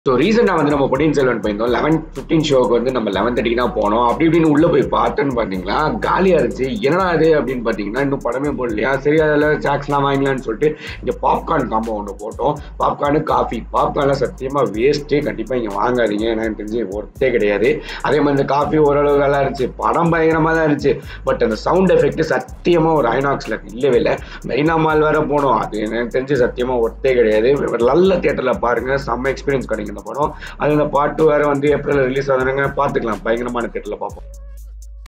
so ரீசெண்டாக வந்து நம்ம பொன்னியின் செல்வன் போயிருந்தோம் லெவன் ஃபிஃப்டின் ஷோக்கு வந்து நம்ம லெவன் தேர்ட்டிக்கு தான் போனோம் அப்படி இப்படின்னு உள்ளே போய் பார்த்தோன்னு பார்த்தீங்களா காலியாக இருந்துச்சு என்னடா இது அப்படின்னு பார்த்தீங்கன்னா இன்னும் படமே போடலையா சரி அதில் சாக்ஸ்லாம் வாங்கலாம்னு சொல்லிட்டு இங்கே பாப்கார்ன் காம்போ ஒன்று போட்டோம் பாப்கார்னு காஃபி பாப்கார்ன்லாம் சத்தியமாக வேஸ்ட்டு கண்டிப்பாக இங்கே வாங்காதீங்க எனக்கு தெரிஞ்சு ஒர்த்தே கிடையாது அதே மாதிரி இந்த காஃபி ஓரளவு நல்லா இருந்துச்சு படம் பயங்கரமாக தான் இருந்துச்சு பட் அந்த சவுண்ட் எஃபெக்ட் சத்தியமாக ஒரு ஐநாக்ஸில் இல்லவே இல்லை மெரினா மால் வேற போனோம் அது எனக்கு தெரிஞ்சு சத்தியமாக ஒர்த்தே கிடையாது நல்ல தியேட்டரில் பாருங்கள் செம்ம எக்ஸ்பீரியன்ஸ் கிடைக்கும் இந்த படம் அது இந்த பாட்டு வேற வந்து ஏப்ரல் ரிலீஸ் ஆகுதுங்க பார்த்துக்கலாம் பயங்கரமான தியேட்டரில் பார்ப்போம்